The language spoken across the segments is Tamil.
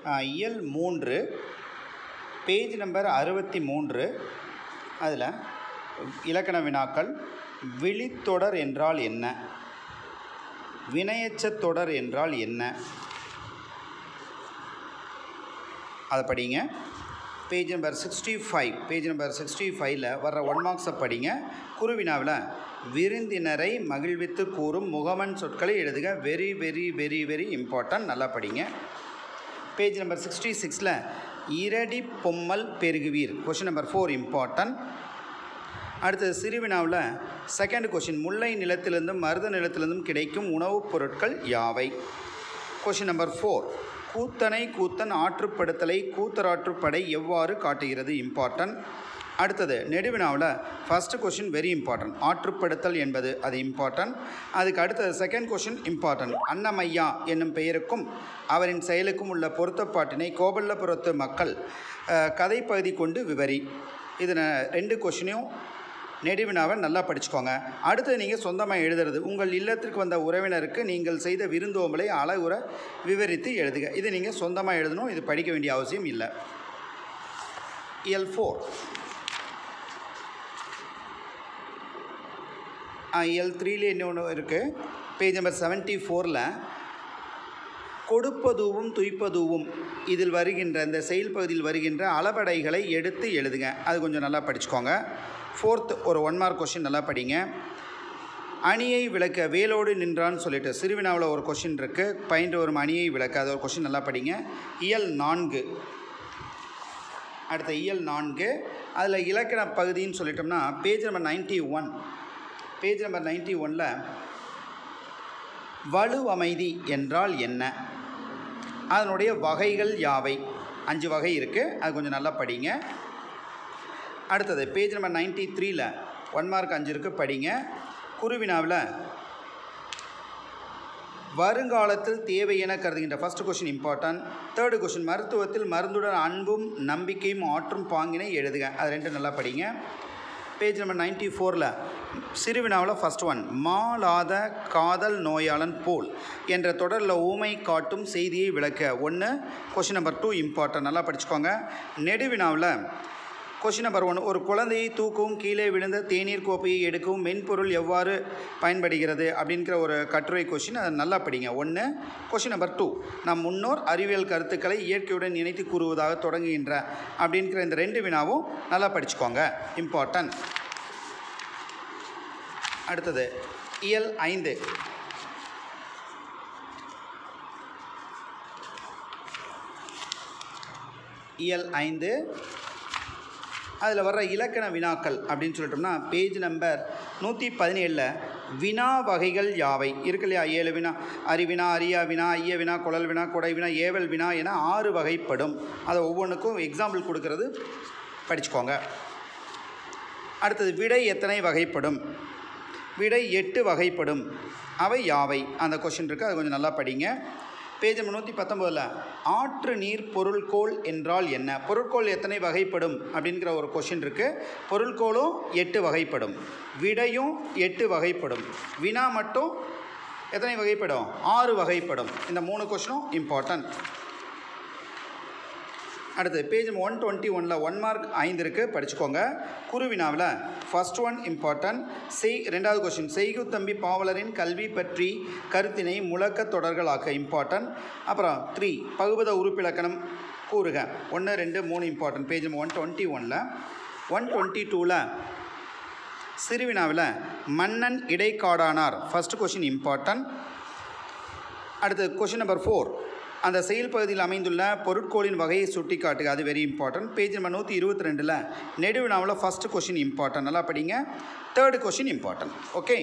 இயல் மூன்று பேஜ் நம்பர் அறுபத்தி மூன்று அதில் இலக்கண வினாக்கள் விழித்தொடர் என்றால் என்ன வினையெச்சத் தொடர் என்றால் என்ன அதை படிங்க page number sixty five page number sixty ஃபைவ்ல வர்ற ஒன் மார்க்ஸை படிங்க குருவினாவில் விருந்தினரை மகிழ்வித்து கூறும் முகமன் சொற்களை எழுதுக very very very very important நல்லா படிங்க பேஜ் நம்பர் சிக்ஸ்டி சிக்ஸில் இரடி பொம்மல் பெருகுவீர் கொஷின் நம்பர் ஃபோர் இம்பார்ட்டன்ட் அடுத்தது சிறுவினாவில் செகண்ட் கொஷின் முல்லை நிலத்திலிருந்தும் மருத நிலத்திலிருந்தும் கிடைக்கும் உணவுப் பொருட்கள் யாவை கொஷின் நம்பர் ஃபோர் கூத்தனை கூத்தன் ஆற்றுப்படுத்தலை கூத்தராற்றுப்படை எவ்வாறு காட்டுகிறது இம்பார்ட்டன்ட் அடுத்தது நெடுவினாவில் ஃபஸ்ட்டு கொஷின் வெரி இம்பார்ட்டன்ட் ஆற்றுப்படுத்தல் என்பது அது இம்பார்ட்டன்ட் அதுக்கு அடுத்தது செகண்ட் கொஷின் இம்பார்ட்டன்ட் அன்னமையா என்னும் பெயருக்கும் அவரின் செயலுக்கும் உள்ள பொருத்தப்பாட்டினை கோபல்லபுரத்து மக்கள் அஹ், கதைப்பகுதி கொண்டு விவரி இது ந- ரெண்டு கொஷினையும் நெடுவினாவை நல்லா படிச்சுக்கோங்க அடுத்து நீங்கள் சொந்தமாக எழுதுறது உங்கள் இல்லத்திற்கு வந்த உறவினருக்கு நீங்கள் செய்த விருந்தோம்பலை அழகுற விவரித்து எழுதுக இது நீங்கள் சொந்தமாக எழுதணும் இது படிக்க வேண்டிய அவசியம் இல்லை எல் ஃபோர் எல் த்ரீல இன்னொன்று இருக்குது பேஜ் நம்பர் செவன்ட்டி ஃபோரில் கொடுப்பதுவும் துய்ப்பதுவும் இதில் வருகின்ற இந்த செயல் பகுதியில் வருகின்ற அளபடைகளை எடுத்து எழுதுங்க அது கொஞ்சம் நல்லா படிச்சுக்கோங்க ஃபோர்த் ஒரு ஒன் மார்க் கொஷின் நல்லா படிங்க அணியை விளக்க வேலோடு நின்றான்னு சொல்லிட்டு சிறுவினாவில் ஒரு கொஷின் இருக்குது பயின்று வரும் அணியை விளக்க அது ஒரு கொஷின் நல்லா படிங்க இயல் நான்கு அடுத்த இயல் நான்கு அதில் இலக்கண பகுதின்னு சொல்லிட்டோம்னா page number ninety one page number ninety ஒனில் வலுவமைதி என்றால் என்ன அதனுடைய வகைகள் யாவை அஞ்சு வகை இருக்குது அது கொஞ்சம் நல்லா படிங்க அடுத்தது பேஜ் நம்பர் நைன்ட்டி த்ரீல ஒன் மார்க் அஞ்சு இருக்குது படிங்க குருவினாவில் வருங்காலத்தில் தேவை என கருதுகின்ற first question important third question மருத்துவத்தில் மருந்துடன் அன்பும் நம்பிக்கையும் ஆற்றும் பாங்கினை எழுதுக அது ரெண்டு நல்லா படிங்க பேஜ் நம்பர் நைன்ட்டி ஃபோரில் சிறுவினாவில் ஃபர்ஸ்ட் ஒன் மாலாத காதல் நோயாளன் போல் என்ற தொடரில் ஊமை காட்டும் செய்தியை விளக்க ஒன்று கொஷின் நம்பர் டூ இம்பார்ட்டன்ட் நல்லா படிச்சுக்கோங்க நெடுவினாவில் கொஷின் நம்பர் ஒன் ஒரு குழந்தையை தூக்கவும் கீழே விழுந்த தேநீர் கோப்பையை எடுக்கவும் மென்பொருள் எவ்வாறு பயன்படுகிறது அப்படிங்கிற ஒரு கட்டுரை கொஷின் அதை நல்லா படிங்க ஒன்று கொஷின் நம்பர் டூ நம் முன்னோர் அறிவியல் கருத்துக்களை இயற்கையுடன் இணைத்து கூறுவதாக தொடங்குகின்ற அப்படிங்கிற இந்த ரெண்டு வினாவும் நல்லா படிச்சுக்கோங்க இம்பார்ட்டன்ட் அடுத்தது இயல் ஐந்து இயல் ஐந்து அதில் வர்ற இலக்கண வினாக்கள் அப்படின்னு சொல்லிட்டோம்னா பேஜ் நம்பர் நூற்றி பதினேழில் வினா வகைகள் யாவை இருக்கு இல்லையா ஏழு வினா அறிவினா அரியா வினா ஐய வினா குழல் வினா கொடை வினா ஏவல் வினா என ஆறு வகைப்படும் அதை ஒவ்வொன்றுக்கும் எக்ஸாம்பிள் கொடுக்கறது படிச்சுக்கோங்க அடுத்தது விடை எத்தனை வகைப்படும் விடை எட்டு வகைப்படும் அவை யாவை அந்த கொஷின் இருக்குது அது கொஞ்சம் நல்லா படிங்க பேஜ் நம்பர் நூற்றி பத்தொம்போதில் ஆற்று நீர் பொருள்கோள் என்றால் என்ன பொருட்கோள் எத்தனை வகைப்படும் அப்படிங்கிற ஒரு கொஷின் இருக்குது பொருள்கோளும் எட்டு வகைப்படும் விடையும் எட்டு வகைப்படும் வினா மட்டும் எத்தனை வகைப்படும் ஆறு வகைப்படும் இந்த மூணு கொஷினும் இம்பார்ட்டன்ட் அடுத்து பேஜ் ஒன் டுவெண்ட்டி ஒனில் ஒன் மார்க் ஐந்து இருக்குது படிச்சுக்கோங்க குருவினாவில் ஃபர்ஸ்ட் ஒன் இம்பார்ட்டன்ட் செய் ரெண்டாவது கொஸ்டின் செய்குத்தம்பி பாவலரின் கல்வி பற்றி கருத்தினை முழக்க தொடர்களாக்க இம்பார்ட்டன்ட் அப்புறம் த்ரீ பகுபத உறுப்பிலக்கணம் கூறுக ஒன்று ரெண்டு மூணு இம்பார்ட்டன்ட் பேஜ் ஒன் டுவெண்ட்டி ஒனில் ஒன் டுவெண்ட்டி டூவில் சிறுவினாவில் மன்னன் இடைக்காடானார் ஃபர்ஸ்ட் கொஷின் இம்பார்ட்டன்ட் அடுத்து கொஷின் நம்பர் ஃபோர் அந்த செயல் பகுதியில் அமைந்துள்ள பொருட்கோளின் வகையை சுட்டி காட்டுக அது வெரி இம்பார்ட்டன்ட் பேஜ் நம்பர் நூற்றி இருபத்தி ரெண்டில் நெடுவினாவில் ஃபஸ்ட்டு கொஷின் இம்பார்ட்டன்ட் நல்லா படிங்க தேர்டு கொஷின் இம்பார்ட்டன்ட் ஓகே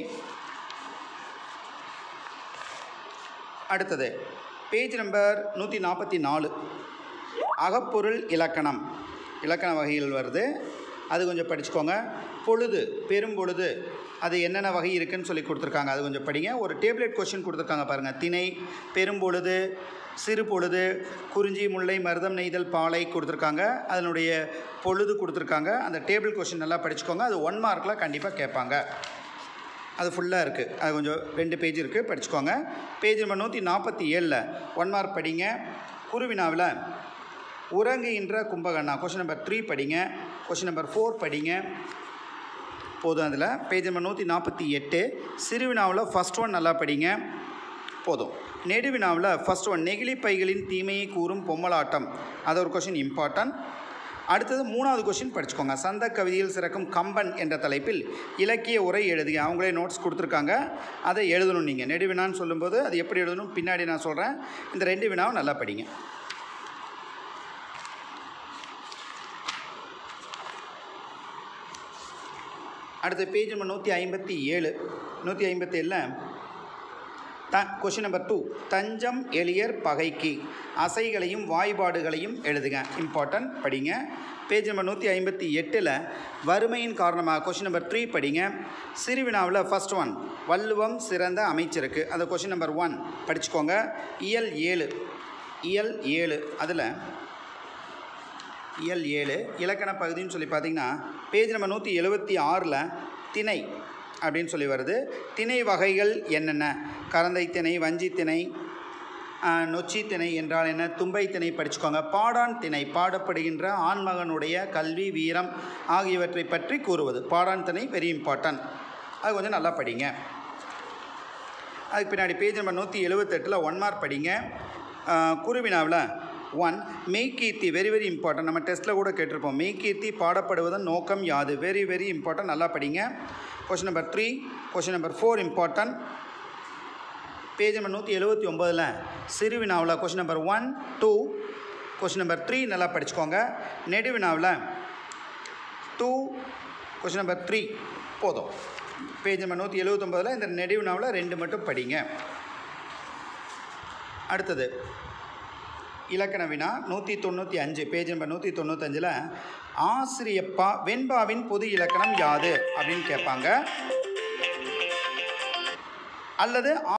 அடுத்தது பேஜ் நம்பர் நூற்றி நாற்பத்தி நாலு அகப்பொருள் இலக்கணம் இலக்கண வகைகள் வருது அது கொஞ்சம் படிச்சுக்கோங்க பொழுது பெரும்பொழுது அது என்னென்ன வகை இருக்குன்னு சொல்லி கொடுத்துருக்காங்க அது கொஞ்சம் படிங்க ஒரு டேப்லெட் கொஷின் கொடுத்துருக்காங்க பாருங்கள் திணை பெரும்பொழுது சிறு பொழுது குறிஞ்சி முல்லை மருதம் நெய்தல் பாலை கொடுத்துருக்காங்க அதனுடைய பொழுது கொடுத்துருக்காங்க அந்த டேபிள் கொஷின் நல்லா படிச்சுக்கோங்க அது ஒன் மார்க்கில் கண்டிப்பாக கேட்பாங்க அது ஃபுல்லாக இருக்குது அது கொஞ்சம் ரெண்டு பேஜ் இருக்குது படிச்சுக்கோங்க பேஜ் நம்பர் நூற்றி நாற்பத்தி ஏழில் ஒன் மார்க் படிங்க குருவினாவில் உறங்குகின்ற கும்பகர்ணா கொஷின் நம்பர் த்ரீ படிங்க கொஷின் நம்பர் ஃபோர் படிங்க போதும் அதில் பேஜ் நம்பர் நூற்றி நாற்பத்தி எட்டு சிறுவினாவில் ஃபஸ்ட் ஒன் நல்லா படிங்க போதும் நெடுவினாவில் ஃபஸ்ட் ஒன் நெகிழி பைகளின் தீமையை கூறும் பொம்மலாட்டம் அது ஒரு கொஷின் இம்பார்ட்டன்ட் அடுத்தது மூணாவது கொஷின் படிச்சுக்கோங்க சந்த கவிதையில் சிறக்கும் கம்பன் என்ற தலைப்பில் இலக்கிய உரை எழுதுங்க அவங்களே நோட்ஸ் கொடுத்துருக்காங்க அதை எழுதணும் நீங்கள் நெடுவினான்னு சொல்லும்போது அது எப்படி எழுதணும் பின்னாடி நான் சொல்கிறேன் இந்த ரெண்டு வினாவும் நல்லா படிங்க அடுத்த பேஜ் நம்பர் நூற்றி ஐம்பத்தி ஏழு நூற்றி ஐம்பத்தி ஏழில் த கொஷின் நம்பர் டூ தஞ்சம் எளியர் பகைக்கு அசைகளையும் வாய்பாடுகளையும் எழுதுங்க இம்பார்ட்டன்ட் படிங்க பேஜ் நம்பர் நூற்றி ஐம்பத்தி எட்டில் வறுமையின் காரணமாக கொஷின் நம்பர் த்ரீ படிங்க சிறுவினாவில் ஃபஸ்ட் ஒன் வள்ளுவம் சிறந்த அமைச்சருக்கு அந்த கொஷின் நம்பர் ஒன் படிச்சுக்கோங்க இயல் ஏழு இயல் ஏழு அதில் இயல் ஏழு இலக்கண பகுதின்னு சொல்லி பார்த்தீங்கன்னா பேஜ் நம்பர் நூற்றி எழுபத்தி ஆறில் திணை அப்படின்னு சொல்லி வருது திணை வகைகள் என்னென்ன கரந்தை திணை வஞ்சி திணை ஆஹ், நொச்சி திணை என்றால் என்ன தும்பை திணை படிச்சுக்கோங்க பாடான் திணை பாடப்படுகின்ற ஆண்மகனுடைய கல்வி வீரம் ஆகியவற்றை பற்றி கூறுவது பாடான் திணை வெரி இம்பார்ட்டன்ட் அது கொஞ்சம் நல்லா படிங்க அதுக்கு பின்னாடி பேஜ் நம்பர் நூற்றி எழுபத்தெட்டில் ஒன் மார்க் படிங்க ஆஹ், குருவினாவில் ஒன் மெய்கீர்த்தி வெரி வெரி இம்பார்ட்டன்ட் நம்ம டெஸ்ட்டில் கூட கேட்டிருப்போம் மெய்கீர்த்தி பாடப்படுவதன் நோக்கம் யாது வெரி வெரி இம்பார்ட்டன்ட் நல்லா படிங்க question number three question number four important page number நூற்றி எழுபத்தி ஒம்போதில் சிறுவினாவில் question number one two question number three நல்லா படிச்சுக்கோங்க நெடுவினாவில் டூ கொஷின் நம்பர் த்ரீ போதும் பேஜ் நம்பர் நூற்றி எழுபத்தொம்போதில் இந்த நெடுவினாவில் ரெண்டு மட்டும் படிங்க அடுத்தது இலக்கண வினா நூற்றி தொண்ணூற்றி அஞ்சு பேஜ் நம்பர் நூற்றி தொண்ணூத்தஞ்சில் ஆசிரியப்பா வெண்பாவின் பொது இலக்கணம் யாது அப்படின்னு கேட்பாங்க அல்லது